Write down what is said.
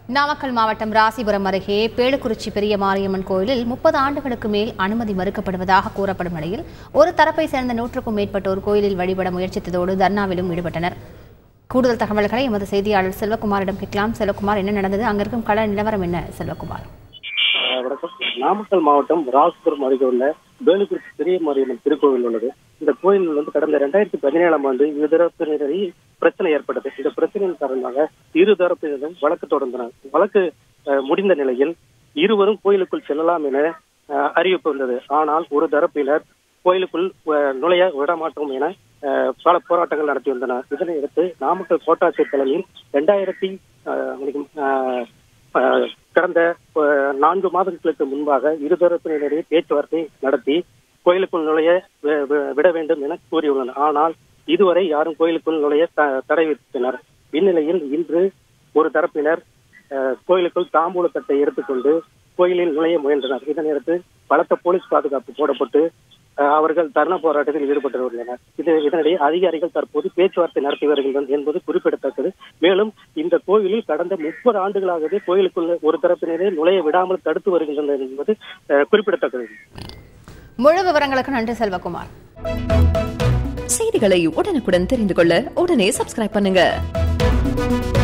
நாமக்கல் மாவட்டம் ராசிபுரம் அருகே பேளுக்குறிச்சி பெரிய மாரியம்மன் கோயிலில் முப்பது ஆண்டுகளுக்கு மேல் அனுமதி மறுக்கப்படுவதாக கூறப்படும் நிலையில் ஒரு தரப்பை சேர்ந்த நூற்றுக்கும் மேற்பட்டோர் கோயிலில் வழிபட முயற்சித்ததோடு தர்ணாவிலும் ஈடுபட்டனர் கூடுதல் தகவல்களை எமது செய்தியாளர் செல்வகுமாரிடம் கேட்கலாம் செல்வகுமார் என்ன நடந்தது அங்கிருக்கும் கள நிலவரம் என்ன செல்வகுமார் அஹ் வணக்கம் நாமக்கல் மாவட்டம் ராசிபுரம் அருகே உள்ள வேலுக்குறிச்சி பெரிய மாரியம்மன் திருக்கோவில் உள்ளது இந்த கோயில் வந்து கடந்த ரெண்டாயிரத்தி பதினேழாம் ஆண்டு இருதரப்பினரிடையே பிரச்சனை ஏற்பட்டது இந்த பிரச்சனையின் காரணமாக இரு தரப்பினரும் வழக்கு தொடர்ந்தனர் வழக்கு அஹ், முடிந்த நிலையில் இருவரும் கோயிலுக்குள் செல்லலாம் என அஹ், அறிவிப்பு வந்தது ஆனால் ஒரு தரப்பினர் கோயிலுக்குள் அஹ், நுழைய விடமாட்டோம் என அஹ், பல போராட்டங்கள் நடத்தி வந்தனர் இதனையடுத்து நாமக்கல் கோட்டாட்சியர் தலைமையில் ரெண்டாயிரத்தி அஹ், கடந்த அஹ், நான்கு மாதங்களுக்கு முன்பாக இருதரப்பினரிடையே பேச்சுவார்த்தை நடத்தி கோயிலுக்குள் நுழைய வி- வி- விட வேண்டும் என கூறியுள்ளனர் ஆனால் இதுவரை யாரும் கோயிலுக்குள் நுழைய த- தடை விதித்தனர் இந்நிலையில் இன்று ஒரு தரப்பினர் அஹ், கோயிலுக்குள் தாம்பூலத்தட்டை எடுத்துக்கொண்டு கோயிலில் நுழைய முயன்றனர் இதனையடுத்து பலத்த போலீஸ் பாதுகாப்பு போடப்பட்டு அஹ், அவர்கள் தர்ண போராட்டத்தில் ஈடுபட்டு வருகின்றனர் இது இதனிடையே அதிகாரிகள் தற்போது பேச்சுவார்த்தை நடத்தி வருகின்றனர் என்பது குறிப்பிடத்தக்கது மேலும் இந்த கோவிலில் கடந்த முப்பது ஆண்டுகளாகவே கோயிலுக்குள்ள ஒரு தரப்பினரை நுழைய விடாமல் தடுத்து வருகின்றனர் என்பது அஹ், குறிப்பிடத்தக்கது முழு விவரங்களுக்கு நன்றி செல்வகுமார் செய்திகளை உடனுக்குடன் தெரிந்து கொள்ள உடனே சப்ஸ்கிரைப் பண்ணுங்க